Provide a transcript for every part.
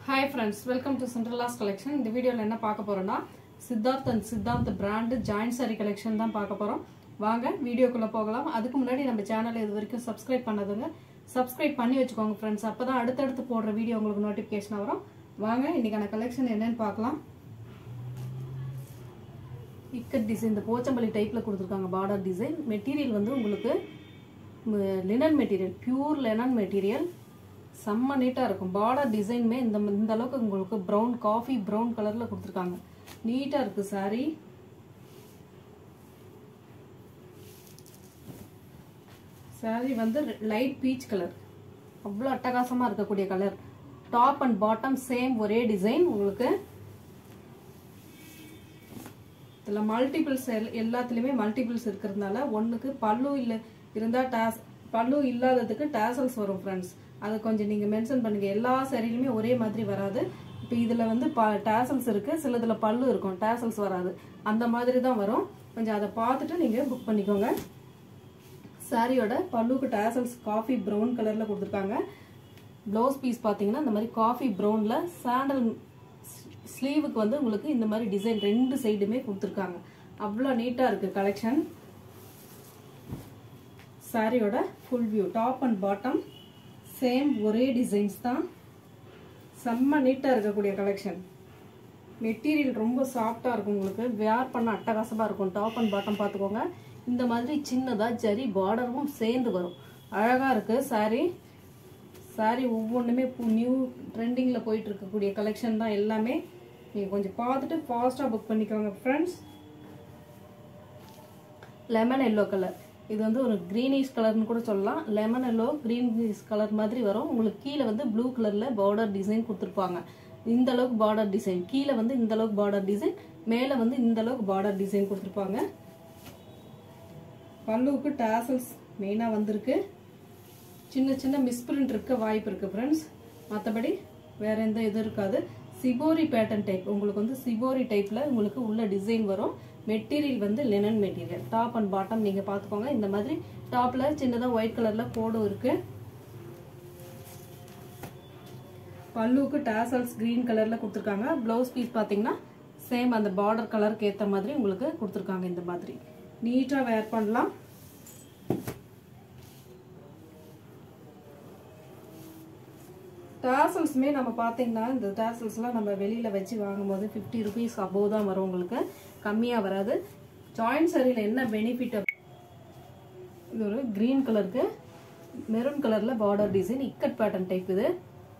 hi friends welcome to சென்ட்ரலாஸ் collection இந்த வீடியோவில் என்ன பார்க்க போறோம்னா Siddharth and Siddharth brand joint sari collection தான் பார்க்க போறோம் வாங்க வீடியோக்குள்ள போகலாம் அதுக்கு முன்னாடி நம்ம சேனலை இது வரைக்கும் சப்ஸ்கிரைப் பண்ணதுங்க சப்ஸ்கிரைப் பண்ணி வச்சுக்கோங்க ஃப்ரெண்ட்ஸ் அப்பதான் அடுத்தடுத்து போடுற வீடியோ உங்களுக்கு நோட்டிஃபிகேஷன் வரும் வாங்க இன்னைக்கான கலெக்ஷன் என்னன்னு பார்க்கலாம் இக்கட் டிசைன் இந்த போச்சம்பள்ளி டைப்பில் கொடுத்துருக்காங்க பார்டர் டிசைன் மெட்டீரியல் வந்து உங்களுக்கு linen material pure linen material செம்ம நீட்டாக இருக்கும் பார்டர் டிசைனுமே இந்த இந்த அளவுக்கு உங்களுக்கு ப்ரௌன் காஃபி ப்ரௌன் கலரில் கொடுத்துருக்காங்க நீட்டாக இருக்குது சாரி சாரி வந்து லைட் பீச் கலர் அவ்வளோ அட்டகாசமாக இருக்கக்கூடிய colour top and bottom same ஒரே டிசைன் உங்களுக்கு இதில் மல்டிபிள்ஸ் எல்லாத்துலேயுமே மல்டிபிள்ஸ் இருக்கிறதுனால ஒன்றுக்கு பல்லு இல்லை இருந்தால் டேஸ் பல்லு இல்லாததுக்கு டேசல்ஸ் வரும் ஃப்ரெண்ட்ஸ் அது கொஞ்சம் நீங்கள் மென்ஷன் பண்ணுங்க எல்லா சரியிலுமே ஒரே மாதிரி வராது இப்போ இதில் வந்து ப டேசல்ஸ் இருக்குது சிலதில் பல்லு இருக்கும் டேசல்ஸ் வராது அந்த மாதிரி தான் வரும் கொஞ்சம் அதை பார்த்துட்டு நீங்கள் புக் பண்ணிக்கோங்க சாரியோட பல்லுக்கு டேசல்ஸ் காஃபி ப்ரௌன் கலரில் கொடுத்துருக்காங்க ப்ளவுஸ் பீஸ் பார்த்தீங்கன்னா இந்த மாதிரி காஃபி ப்ரௌனில் சாண்டல் ஸ்லீவுக்கு வந்து உங்களுக்கு இந்த மாதிரி டிசைன் ரெண்டு சைடுமே கொடுத்துருக்காங்க அவ்வளோ நீட்டாக இருக்குது கலெக்ஷன் சாரியோட full view top and bottom same ஒரே டிசைன்ஸ் தான் செம்ம நீட்டாக இருக்கக்கூடிய கலெக்ஷன் மெட்டீரியல் ரொம்ப சாஃப்டாக இருக்கும் உங்களுக்கு வேர் பண்ண அட்டகாசமாக இருக்கும் டாப் அண்ட் பாட்டம் பார்த்துக்கோங்க இந்த மாதிரி சின்னதாக ஜரி பார்டரும் சேர்ந்து வரும் அழகாக இருக்குது சாரீ சாரீ ஒவ்வொன்றுமே நியூ ட்ரெண்டிங்கில் போயிட்டு இருக்கக்கூடிய கலெக்ஷன் தான் எல்லாமே நீங்கள் கொஞ்சம் பார்த்துட்டு ஃபாஸ்ட்டாக புக் பண்ணிக்கோங்க ஃப்ரெண்ட்ஸ் லெமன் எல்லோ கலர் இது வந்து ஒரு க்ரீனிஷ் கலர்னு கூட சொல்லலாம் லெமன் எல்லோ க்ரீனிஷ் கலர் மாதிரி வரும் உங்களுக்கு கீழே வந்து ப்ளூ கலரில் பார்டர் டிசைன் கொடுத்துருப்பாங்க இந்த அளவுக்கு பார்டர் டிசைன் கீழே வந்து இந்த அளவுக்கு பார்டர் டிசைன் மேலே வந்து இந்த அளவுக்கு பார்டர் டிசைன் கொடுத்துருப்பாங்க பல்லுவுக்கு டேசல்ஸ் மெயினாக வந்திருக்கு சின்ன சின்ன மிஸ்பிரிண்ட் இருக்க வாய்ப்பு இருக்குது ஃப்ரெண்ட்ஸ் மற்றபடி வேற எந்த இதுவும் இருக்காது சிபோரி பேட்டர்ன் டைப் உங்களுக்கு வந்து சிபோரி டைப்பில் உங்களுக்கு உள்ள டிசைன் வரும் மெட்டீரியல் வந்து linen material top and bottom நீங்கள் பார்த்துக்கோங்க இந்த மாதிரி டாப்பில் சின்னதாக ஒயிட் கலரில் கோடும் இருக்குது பல்லுவுக்கு டேசல்ஸ் க்ரீன் கலரில் கொடுத்துருக்காங்க ப்ளவுஸ் பீஸ் பார்த்தீங்கன்னா சேம் அந்த பார்டர் கலருக்கு ஏற்ற மாதிரி உங்களுக்கு கொடுத்துருக்காங்க இந்த மாதிரி நீட்டாக வேர் பண்ணலாம் டாசல்ஸுமே நம்ம பார்த்தீங்கன்னா இந்த டாசல்ஸ்லாம் நம்ம வெளியில் வச்சு வாங்கும்போது ஃபிஃப்டி ருபீஸ் அபோவ் தான் வரும் உங்களுக்கு கம்மியாக வராது ஜாயிண்ட் சரியில் என்ன பெனிஃபிட் இது ஒரு க்ரீன் கலருக்கு மெரூன் கலரில் border design ikat pattern type இது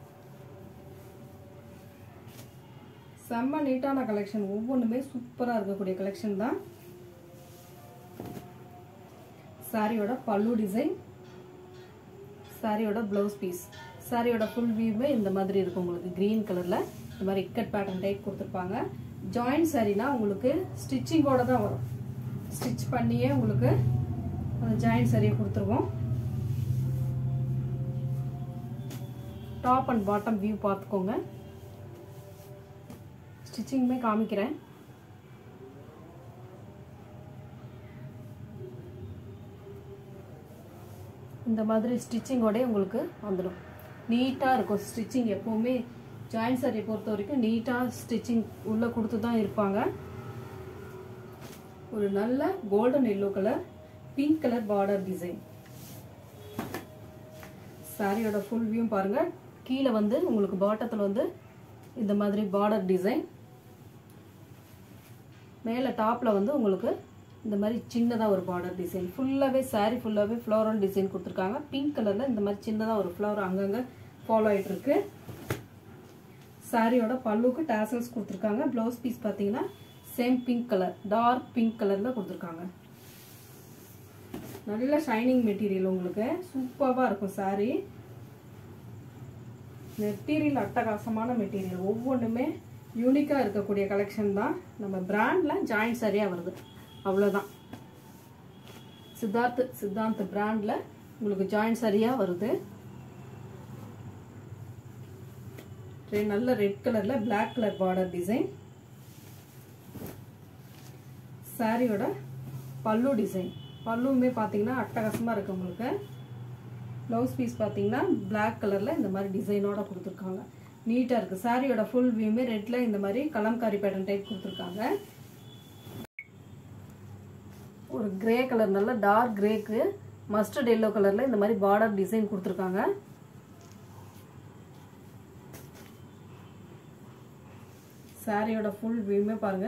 செம்ம நீட்டான கலெக்ஷன் ஒவ்வொன்றுமே சூப்பராக இருக்கக்கூடிய கலெக்ஷன் தான் சாரியோட பல்லு டிசைன் சாரியோட ப்ளவுஸ் பீஸ் சாரியோட ஃபுல் வியூவே இந்த மாதிரி இருக்கும் உங்களுக்கு க்ரீன் கலரில் இந்த மாதிரி இக்கட் பேட்டர்ன் டைப் கொடுத்துருப்பாங்க ஜாயிண்ட் சாரினா உங்களுக்கு ஸ்டிச்சிங்கோட தான் வரும் ஸ்டிச் பண்ணியே உங்களுக்கு அந்த ஜாயிண்ட் சாரியை கொடுத்துருவோம் டாப் அண்ட் பாட்டம் வியூ பார்த்துக்கோங்க ஸ்டிச்சிங்குமே காமிக்கிறேன் இந்த மாதிரி ஸ்டிச்சிங்கோட உங்களுக்கு வந்துடும் நீட்டாக இருக்கும் ஸ்டிச்சிங் எப்போவுமே ஜாயின் சாரியை பொறுத்த வரைக்கும் நீட்டாக ஸ்டிச்சிங் உள்ளே கொடுத்து தான் இருப்பாங்க ஒரு நல்ல golden yellow colour pink colour border design சாரியோட ஃபுல் வியூ பாருங்கள் கீழே வந்து உங்களுக்கு பாட்டத்தில் வந்து இந்த மாதிரி பார்டர் டிசைன் மேலே டாப்பில் வந்து உங்களுக்கு இந்த மாதிரி சின்னதாக ஒரு பார்டர் டிசைன் ஃபுல்லாகவே சாரீ ஃபுல்லாகவே ஃப்ளோரல் டிசைன் கொடுத்துருக்காங்க பிங்க் கலரில் இந்த மாதிரி சின்னதாக ஒரு ஃப்ளவர் அங்கங்கே ஃபாலோ ஆகிட்டு இருக்கு சாரியோட பல்லுக்கு டேசல்ஸ் கொடுத்துருக்காங்க ப்ளவுஸ் பீஸ் பார்த்தீங்கன்னா same pink colour dark pink கலரில் கொடுத்துருக்காங்க நல்ல ஷைனிங் மெட்டீரியல் உங்களுக்கு சூப்பராக இருக்கும் சாரீ மெட்டீரியல் அட்டகாசமான மெட்டீரியல் ஒவ்வொன்றுமே யூனிக்காக இருக்கக்கூடிய கலெக்ஷன் தான் நம்ம பிராண்டில் ஜாயிண்ட் சரியாக வருது அவ்வளோதான் சித்தார்த் சித்தாந்த் பிராண்டில் உங்களுக்கு ஜாயிண்ட் சரியாக வருது நல்ல ரெட் கலரில் பிளாக் கலர் பார்டர் டிசைன் சாரியோட பல்லு டிசைன் பல்லுவுமே பார்த்தீங்கன்னா அட்டகாசமாக இருக்குது உங்களுக்கு ப்ளவுஸ் பீஸ் பார்த்தீங்கன்னா பிளாக் கலரில் இந்த மாதிரி டிசைனோட கொடுத்துருக்காங்க நீட்டாக இருக்குது சாரியோட ஃபுல் வியூமே ரெட்டில் இந்த மாதிரி கலம்காரி பேட்டர்ன் டைப் கொடுத்துருக்காங்க ஒரு கிரே கலர் நல்ல டார்க் கிரேக்கு மஸ்டர்ட் எல்லோ கலரில் இந்த மாதிரி பார்டர் டிசைன் கொடுத்துருக்காங்க சாரியோட ஃபுல் வியூமே பாருங்க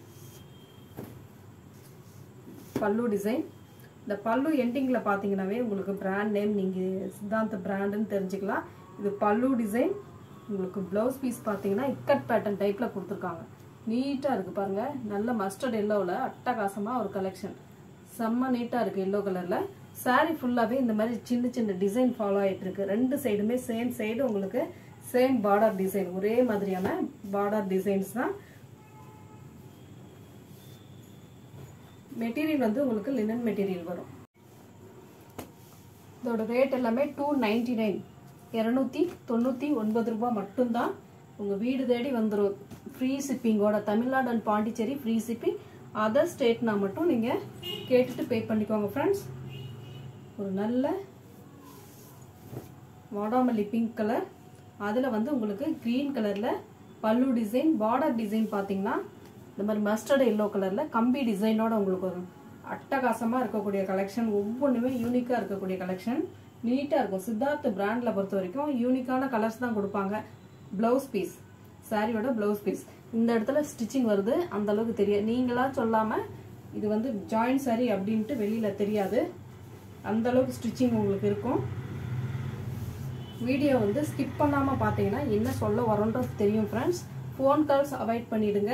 பல்லு டிசைன் இந்த பல்லு எண்டிங்கில் பார்த்தீங்கன்னாவே உங்களுக்கு பிராண்ட் நேம் நீங்கள் சித்தாந்த பிராண்டுன்னு தெரிஞ்சுக்கலாம் இது பல்லு டிசைன் உங்களுக்கு ப்ளவுஸ் பீஸ் பார்த்தீங்கன்னா இக்கட் பேட்டர்ன் டைப்பில் கொடுத்துருக்காங்க நீட்டாக இருக்குது பாருங்கள் நல்ல மஸ்டர்ட் எல்லோவில் அட்டகாசமாக ஒரு கலெக்ஷன் செம்ம நீட்டாக இருக்குது எல்லோ கலரில் சாரீ ஃபுல்லாகவே இந்த மாதிரி சின்ன சின்ன டிசைன் ஃபாலோ ஆகிட்டு இருக்கு ரெண்டு சைடுமே சேம் சைடு உங்களுக்கு சேம் பார்டர் டிசைன் ஒரே மாதிரியான பார்டர் டிசைன்ஸ் தான் மெட்டீரியல் வந்து உங்களுக்கு லினன் மெட்டீரியல் வரும் இதோட ரேட் எல்லாமே டூ நைன்டி நைன் இரநூத்தி தொண்ணூற்றி ஒன்பது ரூபா மட்டும்தான் உங்கள் வீடு தேடி வந்துடும் ஃப்ரீ ஷிப்பிங்கோட Tamil Nadu and Pondicherry free shipping other ஸ்டேட்னா மட்டும் நீங்கள் கேட்டுட்டு பே பண்ணிக்கோங்க ஃப்ரெண்ட்ஸ் ஒரு நல்ல வாடாமல்லி பிங்க் கலர் அதில் வந்து உங்களுக்கு க்ரீன் கலரில் பல்லு டிசைன் பார்டர் டிசைன் பார்த்தீங்கன்னா இந்த மாதிரி மஸ்டர்ட் எல்லோ கலரில் கம்பி டிசைனோட உங்களுக்கு வரும் அட்டகாசமாக இருக்கக்கூடிய கலெக்ஷன் ஒவ்வொன்றுமே யூனிக்காக இருக்கக்கூடிய கலெக்ஷன் நீட்டாக இருக்கும் சித்தார்த் பிராண்டில் பொறுத்த வரைக்கும் யூனிக்கான கலர்ஸ் தான் கொடுப்பாங்க ப்ளவுஸ் பீஸ் சாரியோட ப்ளவுஸ் பீஸ் இந்த இடத்துல ஸ்டிச்சிங் வருது அந்த அளவுக்கு தெரியாது நீங்களா சொல்லாமல் இது வந்து ஜாயிண்ட் சாரி அப்படின்ட்டு வெளியில் தெரியாது அந்த அளவுக்கு ஸ்டிச்சிங் உங்களுக்கு இருக்கும் வீடியோ வந்து ஸ்கிப் பண்ணாமல் பார்த்தீங்கன்னா என்ன சொல்ல வரோன்றது தெரியும் ஃப்ரெண்ட்ஸ் ஃபோன் கால்ஸ் அவாய்ட் பண்ணிடுங்க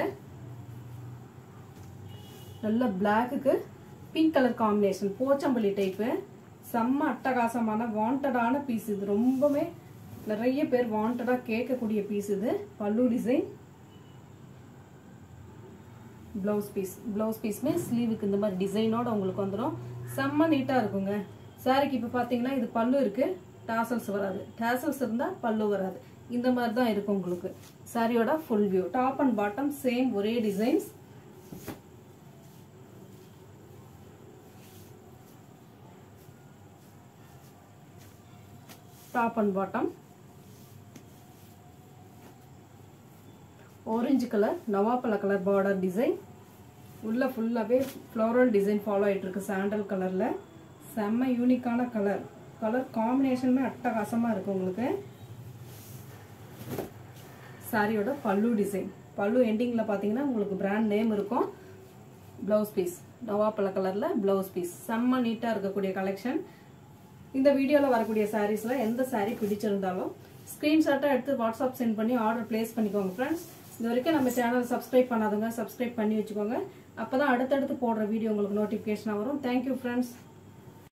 நல்ல பிளாக்குக்கு pink colour combination Pochampally type செம்ம அட்டகாசமான வாண்டடான பீஸ் இது ரொம்பவே நிறைய பேர் வாண்டடாக கேட்கக்கூடிய பீஸ் இது pallu design blouse piece blouse பீஸ்மே ஸ்லீவுக்கு இந்த மாதிரி டிசைனோட உங்களுக்கு வந்துடும் செம்ம நீட்டாக இருக்குங்க சாரிக்கு இப்போ பார்த்தீங்கன்னா இது பல்லு இருக்கு டாசல்ஸ் வராது டாசல்ஸ் இருந்தால் பல்லு வராது இந்த மாதிரி தான் இருக்கும் உங்களுக்கு சாரியோட full view top and bottom same ஒரே designs top and bottom orange colour நவாப்பழ கலர் பார்டர் டிசைன் உள்ள ஃபுல்லாகவே ஃப்ளோரல் டிசைன் ஃபாலோ ஆகிட்டு இருக்கு சாண்டல் கலரில் செம்ம யூனிக்கான கலர் கலர் காம்பினேஷனுமே அட்டகாசமாக இருக்குது உங்களுக்கு சாரியோட பல்லு டிசைன் பல்லு எண்டிங்கில் பார்த்தீங்கன்னா உங்களுக்கு பிராண்ட் நேம் இருக்கும் ப்ளவுஸ் பீஸ் நவாப்பழ கலரில் ப்ளவுஸ் பீஸ் செம்ம நீட்டாக இருக்கக்கூடிய கலெக்ஷன் இந்த வீடியோவில் வரக்கூடிய சாரீஸில் எந்த சாரீ பிடிச்சிருந்தாலும் ஸ்க்ரீன்ஷாட்டாக எடுத்து வாட்ஸ்அப் சென்ட் பண்ணி ஆர்டர் பிளேஸ் பண்ணிக்கோங்க ஃப்ரெண்ட்ஸ் இது வரைக்கும் நம்ம சேனல் சப்ஸ்கிரைப் பண்ணாதவங்க சப்ஸ்கிரைப் பண்ணி வச்சுக்கோங்க அப்போ தான் அடுத்தடுத்து போடுற வீடியோ உங்களுக்கு நோட்டிஃபிகேஷனாக வரும் தேங்க்யூ ஃப்ரெண்ட்ஸ்